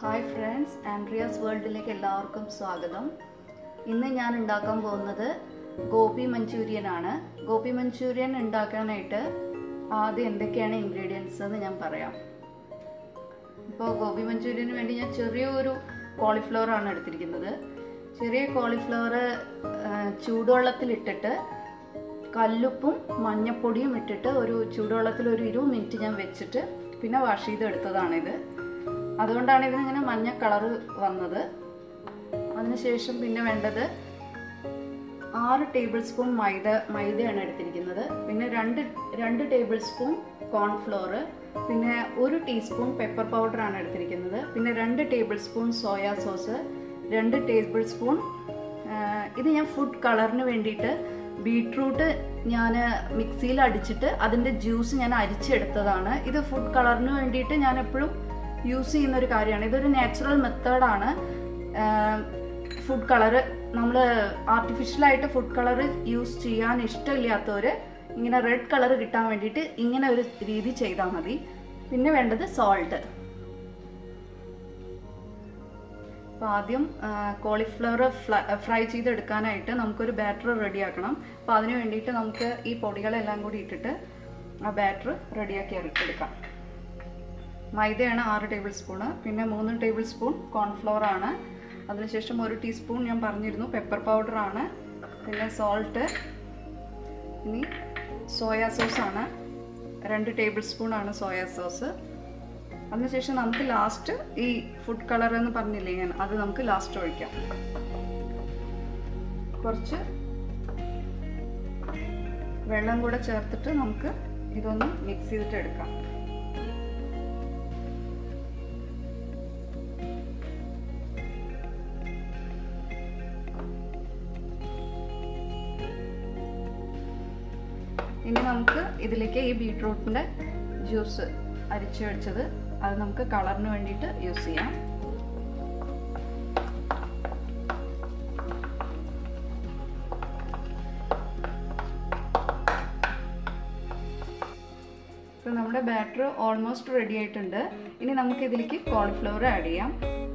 hi friends Andreas വേൾഡിലേക്ക് എല്ലാവർക്കും സ്വാഗതം ഇന്ന് ഞാൻ ഉണ്ടാക്കാൻ പോകുന്നത് ഗോപി മഞ്ചൂരിയൻ ആണ് ഗോപി മഞ്ചൂരിയൻ ഉണ്ടാക്കാനായിട്ട് ആദ്യം എന്തൊക്കെയാണ് ഇൻഗ്രീഡിയൻസ് എന്ന് ഞാൻ പറയാം ഇപ്പോൾ ഗോപി മഞ്ചൂരിയന് വേണ്ടി ഞാൻ ചെറിയൊരു കോളിഫ്ലവർ ആണ് എടുത്തിരിക്കുന്നത് ചെറിയ കോളിഫ്ലവർ ചൂടുവെള്ളത്തിലിട്ടിട്ട് കല്ലുപ്പും മഞ്ഞപ്പൊടിയും ഇട്ടിട്ട് ഒരു ചൂടുവെള്ളത്തിൽ ഒരു ഇരുപത് മിനിറ്റ് ഞാൻ വെച്ചിട്ട് പിന്നെ വാഷ് ചെയ്തെടുത്തതാണിത് അതുകൊണ്ടാണ് ഇതിനിങ്ങനെ മഞ്ഞ കളറ് വന്നത് അതിനുശേഷം പിന്നെ വേണ്ടത് ആറ് ടേബിൾ സ്പൂൺ മൈദ മൈദയാണ് എടുത്തിരിക്കുന്നത് പിന്നെ രണ്ട് രണ്ട് ടേബിൾ സ്പൂൺ കോൺഫ്ലോർ പിന്നെ ഒരു ടീസ്പൂൺ പെപ്പർ പൗഡറാണ് എടുത്തിരിക്കുന്നത് പിന്നെ രണ്ട് ടേബിൾ സ്പൂൺ സോയാ സോസ് രണ്ട് ടേബിൾ സ്പൂൺ ഇത് ഞാൻ ഫുഡ് കളറിന് വേണ്ടിയിട്ട് ബീട്രൂട്ട് ഞാൻ മിക്സിയിൽ അടിച്ചിട്ട് അതിൻ്റെ ജ്യൂസ് ഞാൻ അരിച്ചെടുത്തതാണ് ഇത് ഫുഡ് കളറിന് വേണ്ടിയിട്ട് ഞാൻ എപ്പോഴും യൂസ് ചെയ്യുന്ന ഒരു കാര്യമാണ് ഇതൊരു നാച്ചുറൽ മെത്തേഡാണ് ഫുഡ് കളറ് നമ്മൾ ആർട്ടിഫിഷ്യലായിട്ട് ഫുഡ് കളർ യൂസ് ചെയ്യാൻ ഇഷ്ടമില്ലാത്തവർ ഇങ്ങനെ റെഡ് കളർ കിട്ടാൻ വേണ്ടിയിട്ട് ഇങ്ങനെ ഒരു രീതി ചെയ്താൽ മതി പിന്നെ വേണ്ടത് സോൾട്ട് അപ്പോൾ ആദ്യം കോളിഫ്ലവർ ഫ്രൈ ചെയ്തെടുക്കാനായിട്ട് നമുക്കൊരു ബാറ്റർ റെഡിയാക്കണം അപ്പോൾ അതിന് വേണ്ടിയിട്ട് നമുക്ക് ഈ പൊടികളെല്ലാം കൂടി ഇട്ടിട്ട് ആ ബാറ്റർ റെഡിയാക്കി എടുക്കാം മൈദയാണ് ആറ് ടേബിൾ സ്പൂണ് പിന്നെ മൂന്ന് ടേബിൾ സ്പൂൺ കോൺഫ്ലോർ ആണ് അതിനുശേഷം ഒരു ടീസ്പൂൺ ഞാൻ പറഞ്ഞിരുന്നു പെപ്പർ പൗഡർ ആണ് പിന്നെ സോൾട്ട് ഇനി സോയാ സോസ് ആണ് രണ്ട് ടേബിൾ സ്പൂൺ ആണ് സോയാ സോസ് അതിനുശേഷം നമുക്ക് ലാസ്റ്റ് ഈ ഫുഡ് കളർ എന്ന് പറഞ്ഞില്ലേ ഞാൻ അത് നമുക്ക് ലാസ്റ്റ് ഒഴിക്കാം കുറച്ച് വെള്ളം കൂടെ ചേർത്തിട്ട് നമുക്ക് ഇതൊന്ന് മിക്സ് ചെയ്തിട്ട് എടുക്കാം ഇനി നമുക്ക് ഇതിലേക്ക് ഈ ബീട്രൂട്ടിൻ്റെ ജ്യൂസ് അരിച്ചു വെച്ചത് അത് നമുക്ക് കളറിന് വേണ്ടിയിട്ട് യൂസ് ചെയ്യാം ഇപ്പോൾ നമ്മുടെ ബാറ്റർ ഓൾമോസ്റ്റ് റെഡി ആയിട്ടുണ്ട് ഇനി നമുക്ക് ഇതിലേക്ക് കോളിഫ്ലവർ ആഡ് ചെയ്യാം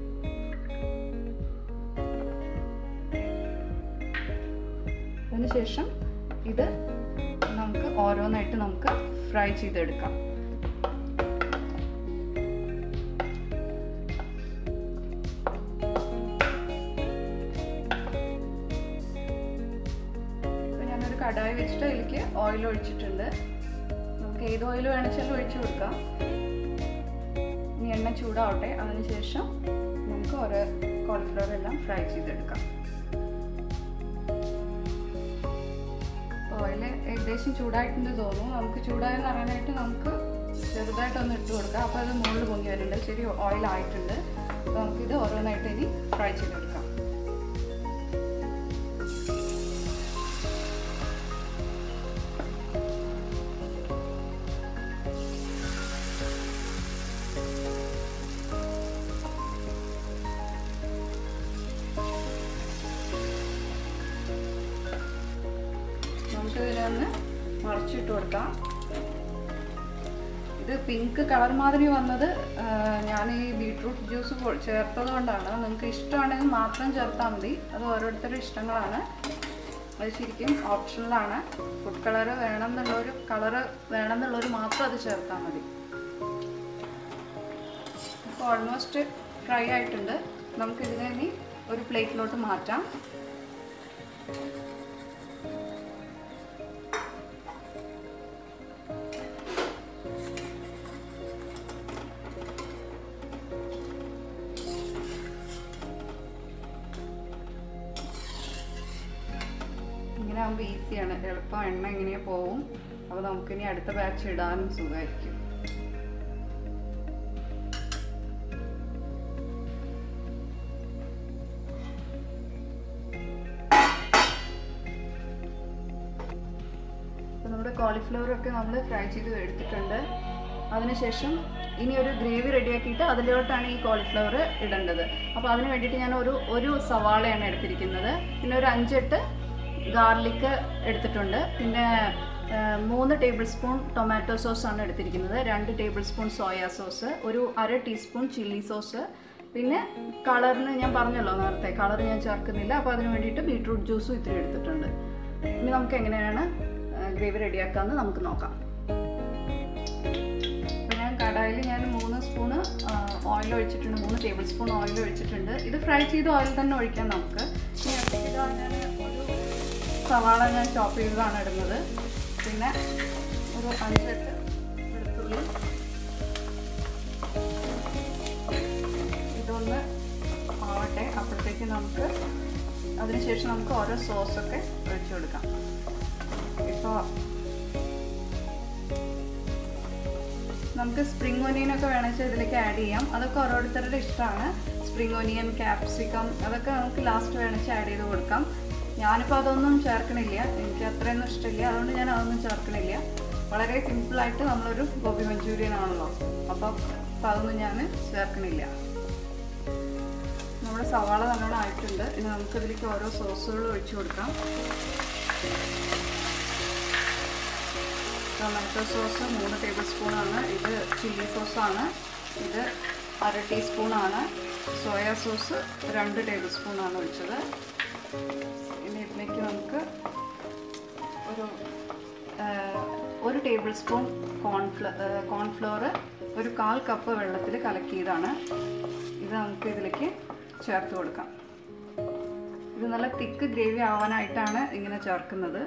അതിനുശേഷം ഇത് നമുക്ക് ഓരോന്നായിട്ട് നമുക്ക് ഫ്രൈ ചെയ്തെടുക്കാം ഞാനൊരു കടായി വെച്ചിട്ട് അതിലേക്ക് ഓയിൽ ഒഴിച്ചിട്ടുണ്ട് നമുക്ക് ഏത് ഓയിൽ വേണമെച്ചാലും ഒഴിച്ചു കൊടുക്കാം ഇനി എണ്ണ ചൂടാവട്ടെ അതിനുശേഷം നമുക്ക് ഓരോ കോളിഫ്ലവർ എല്ലാം ഫ്രൈ ചെയ്തെടുക്കാം ഓയിൽ ഏകദേശം ചൂടായിട്ടുണ്ട് തോന്നുന്നു നമുക്ക് ചൂടായെന്ന് അറിയാനായിട്ട് നമുക്ക് ചെറുതായിട്ടൊന്ന് ഇട്ട് കൊടുക്കാം അപ്പോൾ അത് മുകളിൽ പൊങ്ങി വരുന്നുണ്ട് ശരി ഓയിൽ ആയിട്ടുണ്ട് അപ്പോൾ നമുക്കിത് ഓരോന്നായിട്ട് ഇനി ഫ്രൈ ചെയ്തെടുക്കാം നമുക്ക് ഇതിനൊന്ന് മറിച്ചിട്ട് കൊടുക്കാം ഇത് പിങ്ക് കളർ മാതിരി വന്നത് ഞാൻ ഈ ബീട്രൂട്ട് ജ്യൂസ് ചേർത്തത് കൊണ്ടാണ് നിങ്ങൾക്ക് ഇഷ്ടമാണെങ്കിൽ മാത്രം ചേർത്താൽ മതി അത് ഓരോരുത്തരുടെ ഇഷ്ടങ്ങളാണ് അത് ശരിക്കും ഓപ്ഷണലാണ് ഫുഡ് കളർ വേണം എന്നുള്ളൊരു കളറ് വേണം എന്നുള്ളൊരു മാത്രം അത് ചേർത്താൽ മതി അപ്പോൾ ഓൾമോസ്റ്റ് ഫ്രൈ ആയിട്ടുണ്ട് നമുക്കിതിനെ ഇനി ഒരു പ്ലേറ്റിലോട്ട് മാറ്റാം ഇങ്ങനെ ആകുമ്പോൾ ഈസിയാണ് എളുപ്പം എണ്ണ ഇങ്ങനെ പോവും അപ്പോൾ നമുക്കിനി അടുത്ത ബാച്ച് ഇടാനും സുഖമായിരിക്കും അപ്പോൾ നമ്മുടെ കോളിഫ്ലവറൊക്കെ നമ്മൾ ഫ്രൈ ചെയ്ത് എടുത്തിട്ടുണ്ട് അതിനുശേഷം ഇനി ഒരു ഗ്രേവി റെഡിയാക്കിയിട്ട് അതിലോട്ടാണ് ഈ കോളിഫ്ലവർ ഇടേണ്ടത് അപ്പോൾ അതിന് വേണ്ടിയിട്ട് ഞാൻ ഒരു ഒരു സവാളയാണ് എടുത്തിരിക്കുന്നത് പിന്നെ ഒരു അഞ്ചെട്ട് ഗാർലിക്ക് എടുത്തിട്ടുണ്ട് പിന്നെ മൂന്ന് ടേബിൾ സ്പൂൺ ടൊമാറ്റോ സോസ് ആണ് എടുത്തിരിക്കുന്നത് രണ്ട് ടേബിൾ സ്പൂൺ സോയാ സോസ് ഒരു അര ടീസ്പൂൺ ചില്ലി സോസ് പിന്നെ കളറിന് ഞാൻ പറഞ്ഞല്ലോ നേരത്തെ കളർ ഞാൻ ചേർക്കുന്നില്ല അപ്പോൾ അതിന് വേണ്ടിയിട്ട് ബീട്രൂട്ട് ജ്യൂസും ഇത്തിരി എടുത്തിട്ടുണ്ട് ഇനി നമുക്ക് എങ്ങനെയാണ് ഗ്രേവി റെഡിയാക്കാമെന്ന് നമുക്ക് നോക്കാം അപ്പോൾ ഞാൻ കടായിൽ ഞാൻ മൂന്ന് സ്പൂണ് ഓയിൽ ഒഴിച്ചിട്ടുണ്ട് മൂന്ന് ടേബിൾ സ്പൂൺ ഓയിൽ ഒഴിച്ചിട്ടുണ്ട് ഇത് ഫ്രൈ ചെയ്ത ഓയിൽ തന്നെ ഒഴിക്കാം നമുക്ക് ഇനി അടുത്തത് ഞാൻ ഒരു സവാള ഞാൻ ചോപ്പ് ചെയ്തതാണ് ഇടുന്നത് പിന്നെ ഒരു അഞ്ചെട്ട് വെളുത്തുള്ളി ഇതൊന്ന് ആവട്ടെ അപ്പോഴത്തേക്ക് നമുക്ക് അതിനുശേഷം നമുക്ക് ഓരോ സോസൊക്കെ ഒഴിച്ചു കൊടുക്കാം ഇപ്പോൾ നമുക്ക് സ്പ്രിംഗ് ഒനിയനൊക്കെ വേണമെങ്കിൽ ഇതിലേക്ക് ആഡ് ചെയ്യാം അതൊക്കെ ഓരോരുത്തരുടെ ഇഷ്ടമാണ് സ്പ്രിംഗ് ഒനിയൻ ക്യാപ്സിക്കം അതൊക്കെ നമുക്ക് ലാസ്റ്റ് വേണമെങ്കിൽ ആഡ് ചെയ്ത് കൊടുക്കാം ഞാനിപ്പോൾ അതൊന്നും ചേർക്കണില്ല എനിക്ക് അത്രയൊന്നും ഇഷ്ടമില്ല അതുകൊണ്ട് ഞാൻ അതൊന്നും ചേർക്കണില്ല വളരെ സിമ്പിളായിട്ട് നമ്മളൊരു ഗോപി മഞ്ചൂരിയൻ ആണല്ലോ അപ്പോൾ അതൊന്നും ഞാൻ ചേർക്കണില്ല നമ്മുടെ സവാള നല്ലോണം ആയിട്ടുണ്ട് ഇനി നമുക്കിതിലേക്ക് ഓരോ സോസുകൾ ഒഴിച്ചു കൊടുക്കാം ടൊമാറ്റോ സോസ് മൂന്ന് ടേബിൾ സ്പൂണാണ് ഇത് ചില്ലി സോസാണ് ഇത് അര ടീസ്പൂണാണ് സോയാ സോസ് രണ്ട് ടേബിൾ സ്പൂണാണ് ഒഴിച്ചത് ഇനി ഇതിലേക്ക് നമുക്ക് ഒരു ഒരു ടേബിൾ സ്പൂൺ കോൺഫ്ല കോൺഫ്ലോർ ഒരു കാൽ കപ്പ് വെള്ളത്തിൽ കലക്കിയതാണ് ഇത് നമുക്ക് ഇതിലേക്ക് ചേർത്ത് കൊടുക്കാം ഇത് നല്ല തിക്ക് ഗ്രേവി ആവാനായിട്ടാണ് ഇങ്ങനെ ചേർക്കുന്നത്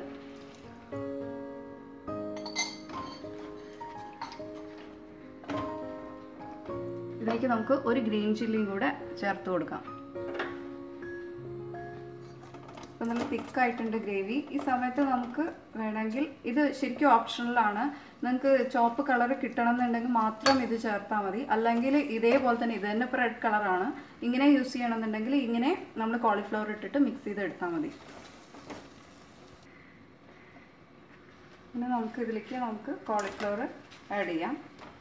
ഇതിലേക്ക് നമുക്ക് ഒരു ഗ്രീൻ ചില്ലിയും കൂടെ ചേർത്ത് കൊടുക്കാം അപ്പം നല്ല തിക്കായിട്ടുണ്ട് ഗ്രേവി ഈ സമയത്ത് നമുക്ക് വേണമെങ്കിൽ ഇത് ശരിക്കും ഓപ്ഷണലാണ് നിങ്ങൾക്ക് ചോപ്പ് കളർ കിട്ടണം എന്നുണ്ടെങ്കിൽ മാത്രം ഇത് ചേർത്താൽ മതി അല്ലെങ്കിൽ ഇതേപോലെ തന്നെ ഇത് തന്നെ ഇപ്പോൾ റെഡ് കളറാണ് ഇങ്ങനെ യൂസ് ചെയ്യണമെന്നുണ്ടെങ്കിൽ ഇങ്ങനെ നമ്മൾ കോളിഫ്ലവർ ഇട്ടിട്ട് മിക്സ് ചെയ്ത് എടുത്താൽ മതി പിന്നെ നമുക്ക് ഇതിലേക്ക് നമുക്ക് കോളിഫ്ലവർ ആഡ് ചെയ്യാം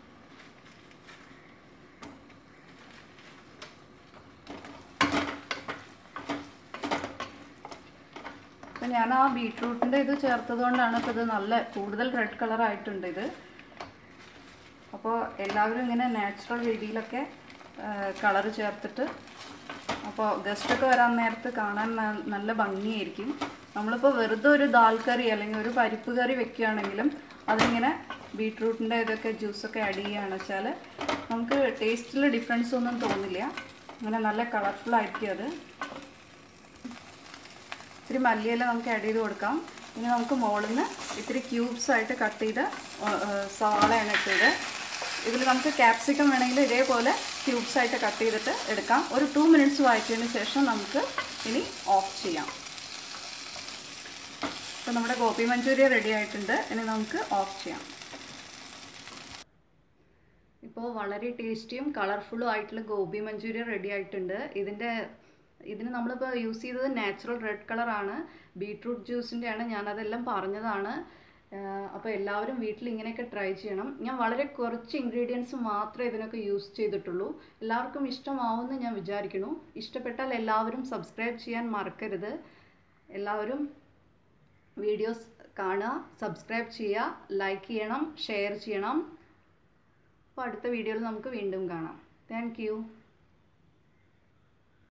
അപ്പം ഞാൻ ആ ബീട്രൂട്ടിൻ്റെ ഇത് ചേർത്തത് കൊണ്ടാണ് ഇപ്പോൾ ഇത് നല്ല കൂടുതൽ റെഡ് കളർ ആയിട്ടുണ്ട് ഇത് അപ്പോൾ എല്ലാവരും ഇങ്ങനെ നാച്ചുറൽ രീതിയിലൊക്കെ കളർ ചേർത്തിട്ട് അപ്പോൾ ഗസ്റ്റൊക്കെ വരാൻ നേരത്ത് കാണാൻ നല്ല ഭംഗിയായിരിക്കും നമ്മളിപ്പോൾ വെറുതെ ഒരു ദാൽ കറി അല്ലെങ്കിൽ ഒരു പരിപ്പ് കറി വെക്കുകയാണെങ്കിലും അതിങ്ങനെ ബീട്രൂട്ടിൻ്റെ ഇതൊക്കെ ജ്യൂസൊക്കെ ആഡ് ചെയ്യുകയാണെന്ന് വെച്ചാൽ നമുക്ക് ടേസ്റ്റിൽ ഡിഫറൻസ് ഒന്നും തോന്നില്ല അങ്ങനെ നല്ല കളർഫുൾ ആയിരിക്കും അത് ഇത്തിരി മല്ലിയില നമുക്ക് ആഡ് ചെയ്ത് കൊടുക്കാം ഇനി നമുക്ക് മുകളിൽ നിന്ന് ഇത്തിരി ക്യൂബ്സ് ആയിട്ട് കട്ട് ചെയ്ത് സവാളയാണ് ഇട്ടത് ഇതിൽ നമുക്ക് ക്യാപ്സിക്കം വേണമെങ്കിൽ ഇതേപോലെ ക്യൂബ്സ് ആയിട്ട് കട്ട് ചെയ്തിട്ട് എടുക്കാം ഒരു ടു മിനിറ്റ്സ് വായിച്ചതിന് ശേഷം നമുക്ക് ഇനി ഓഫ് ചെയ്യാം അപ്പോൾ നമ്മുടെ ഗോപി മഞ്ചൂരിയ റെഡി ആയിട്ടുണ്ട് ഇനി നമുക്ക് ഓഫ് ചെയ്യാം ഇപ്പോൾ വളരെ ടേസ്റ്റിയും കളർഫുള്ളും ആയിട്ടുള്ള ഗോപി മഞ്ചൂരിയ റെഡി ആയിട്ടുണ്ട് ഇതിൻ്റെ ഇതിന് നമ്മളിപ്പോൾ യൂസ് ചെയ്തത് നാച്ചുറൽ റെഡ് കളറാണ് ബീട്രൂട്ട് ജ്യൂസിൻ്റെയാണ് ഞാനതെല്ലാം പറഞ്ഞതാണ് അപ്പോൾ എല്ലാവരും വീട്ടിൽ ഇങ്ങനെയൊക്കെ ട്രൈ ചെയ്യണം ഞാൻ വളരെ കുറച്ച് ഇൻഗ്രീഡിയൻസ് മാത്രമേ ഇതിനൊക്കെ യൂസ് ചെയ്തിട്ടുള്ളൂ എല്ലാവർക്കും ഇഷ്ടമാവുമെന്ന് ഞാൻ വിചാരിക്കുന്നു ഇഷ്ടപ്പെട്ടാൽ എല്ലാവരും സബ്സ്ക്രൈബ് ചെയ്യാൻ മറക്കരുത് എല്ലാവരും വീഡിയോസ് കാണുക സബ്സ്ക്രൈബ് ചെയ്യുക ലൈക്ക് ചെയ്യണം ഷെയർ ചെയ്യണം അപ്പോൾ അടുത്ത വീഡിയോയിൽ നമുക്ക് വീണ്ടും കാണാം താങ്ക്